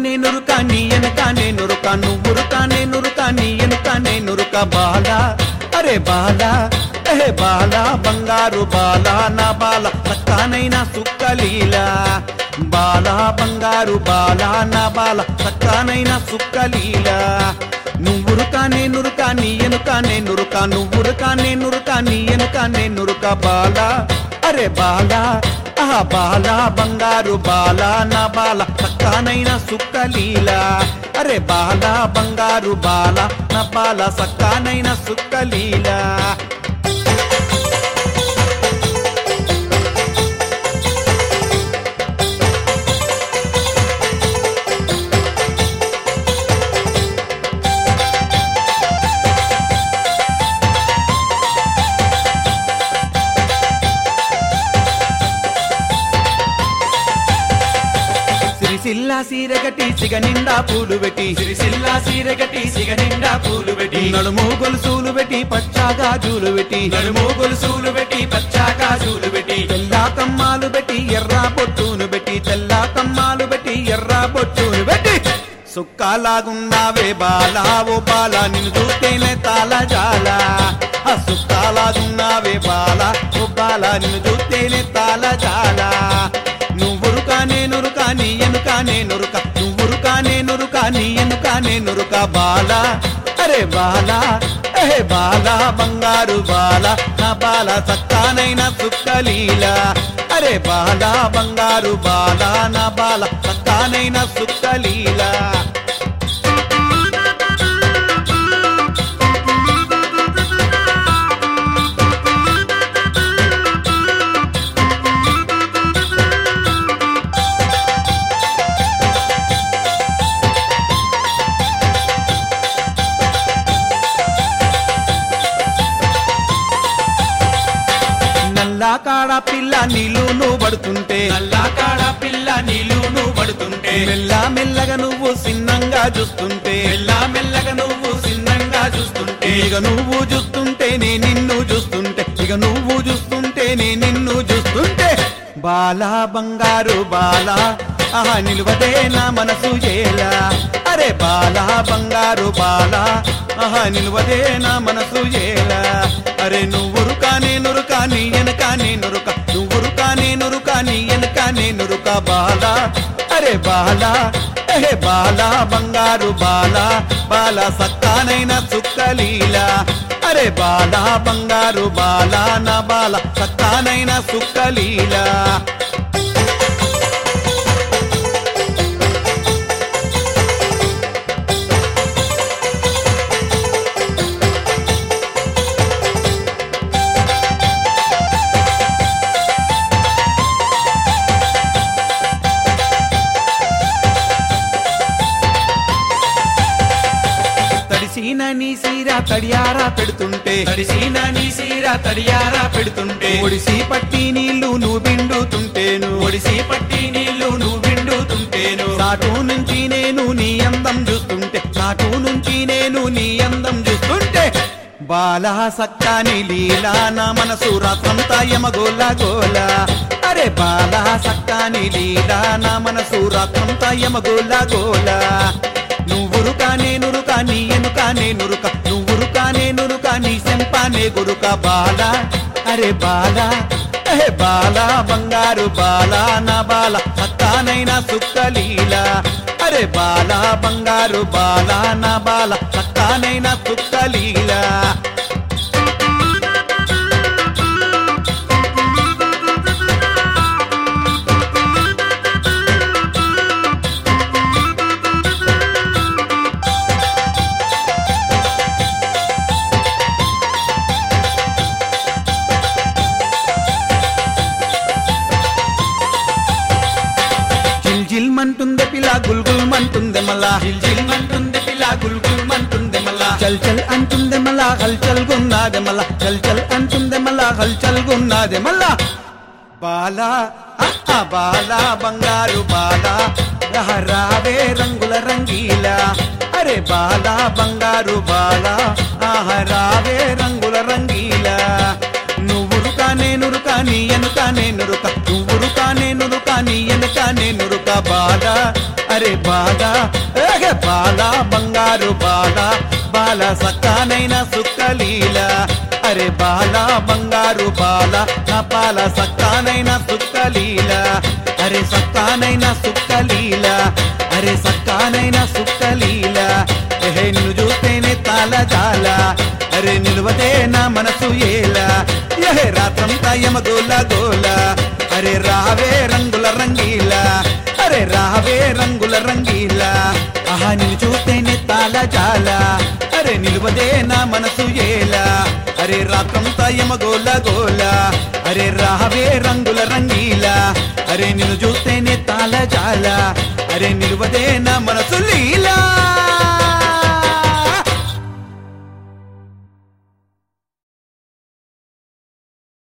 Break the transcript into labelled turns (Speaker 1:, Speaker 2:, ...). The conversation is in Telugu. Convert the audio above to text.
Speaker 1: నేనురుక నీ ఎనక నేనురుక నువ్వురుక నేనురుక నీ ఎనక నేనురుక బాల అరే బాల ఏ బాల బంగారు బాల నా బాల సక్కానైన సుక్కలీలా బాల బంగారు బాల నా బాల సక్కానైన సుక్కలీలా నువ్వురుక నేనురుక నీ ఎనుక నేనురుక నువ్వురుక నేనురుక నీ ఎనుక నేనురుక బాల అరే బాల ఆహా బాల బంగారు బాల నా బాల సక్కానైన సుక్కలీలా అరే బాల బంగారు బాల నా బాల సక్కానైన సుక్కలీలా సిరిసిల్ల సీరగటి సిగ నిండా పూలు పెట్టి
Speaker 2: సిరిసిల్ల సీరగటి సిగ నిండా పూలు పెట్టి
Speaker 1: నడుము గొలుసులు పెట్టి పచ్చాగా జూలు పెట్టి
Speaker 2: నడుము గొలుసులు పెట్టి పచ్చా కాజులు పెట్టి
Speaker 1: తెల్లా కమ్మాలు పెట్టి ఎర్ర బొట్టును పెట్టి తెల్లా కమ్మాలు పెట్టి ఎర్ర బొట్టును పెట్టి సుక్కాలాగున్నావే బాలా ఓ బాలా నిన్ను చూస్తేనే తాళ జాల ఆ సుక్కాలాగున్నావే బాలా ఓ బాలా నిన్ను చూస్తేనే తాళ జాల నువ్వురుక నేనురుక నీ ఎనుక నేనురుక నువ్వురుక నేనురుక నీ ఎనుక నేనురుక బాలా అరే బాలా ఏ బాలా బంగారు బాల నా బాల సత్తానైన సుక్కలీలా అరే బాలా బంగారు బాల నా బాల సత్తానైన సుక్కలీలా నల్లా కాడ పిల్ల నీళ్లు పడుతుంటే
Speaker 2: నల్లా కాడ పిల్ల నీళ్లు నువ్వు పడుతుంటే
Speaker 1: మెల్ల మెల్లగా నువ్వు సిన్నంగా చూస్తుంటే
Speaker 2: మెల్ల మెల్లగా నువ్వు సిన్నంగా చూస్తుంటే
Speaker 1: ఇక నువ్వు చూస్తుంటే నే నిన్ను చూస్తుంటే ఇక నువ్వు చూస్తుంటే నే నిన్ను చూస్తుంటే బాలా బంగారు బాలా ఆహా నిలువదే నా మనసు ఏలా అరే బాలా బంగారు బాలా ఆహా నిలువదే నా మనసు ఏలా అరే నువ్వురుక నేనురుక నీ ఎనక నేనురుక నువ్వురుక నేనురుక నీ ఎనక నేనురుక బాలా అరే బాలా ఏ బాలా బంగారు బాలా బాల సక్కానైన సుక్కలీలా అరే బాలా బంగారు బాలా నా బాల సక్కానైన సుక్కలీలా తడిసిన నీ సీర తడియారా పెడుతుంటే
Speaker 2: తడిసిన నీ సీర తడియారా పెడుతుంటే
Speaker 1: ఒడిసి పట్టి నీళ్లు నువ్వు బిండుతుంటేను
Speaker 2: ఒడిసి పట్టి నీళ్లు నువ్వు బిండుతుంటేను
Speaker 1: నాటు నుంచి నేను నీ అందం చూస్తుంటే నాటు నుంచి నేను నీ అందం చూస్తుంటే బాలా సక్కాని లీలా నా మనసు రాత్రంతా యమగోల గోల అరే బాలా సక్కాని లీలా నా మనసు రాత్రంతా యమగోల గోల నువ్వురుక నేనురుక నీ ఎనుక నేనురుక నువ్వురుక నేనురుక నీ సెంపానే గురుక బాల అరే బాల ఏ బాల బంగారు బాల నా బాల సత్తానైన సుక్కలీలా అరే బాల బంగారు బాల నా బాల సత్తానైన సుక్కలీలా జిల్ జిల్ మంటుందే పిల్ల గుల్ గుల్ మంటుందే మళ్ళా
Speaker 2: జిల్ జిల్ మంటుంది పిల్ల గుల్ గుల్ మంటుంది మళ్ళా
Speaker 1: చల్ చల్ అంటుందే మళ్ళా హల్చల్ గున్నాదే మళ్ళా చల్ చల్ అంటుందే మళ్ళా హల్చల్ గున్నాదే మళ్ళా బాలా అహ బాలా బంగారు బాలా రహ రావే రంగుల రంగీలా అరే బాలా బంగారు బాలా ఆహ రావే రంగుల రంగీలా నువ్వురుక నేనురుక నీ ఎనుక నేనురుక నువ్వురుక నేనురుక నీ ఎనుక నేనురుక బాలా అరే బాల ఏగే బాల బంగారు బాల బాల సక్కానైన సుక్కలీల అరే బాల బంగారు బాల నా బాల సక్కానైన సుక్కలీల అరే సక్కానైన సుక్కలీల అరే సక్కానైన సుక్కలీల ఎహే నిన్ను చూస్తేనే తాళ జాల అరే నిలువదే నా మనసు ఏలా ఎహే రాత్రంతా యమగోల గోల అరే రావే రంగుల రంగీల అరే రావే రంగుల రంగీల ఆహా నిన్ను చూస్తేనే తాళ జాల అరే నిలువదే నా మనసు ఏలా అరే రాత్రంతా యమగోల గోల అరే రావే రంగుల రంగీల అరే నిన్ను చూస్తేనే తాళ జాల అరే నిలువదే నా మనసు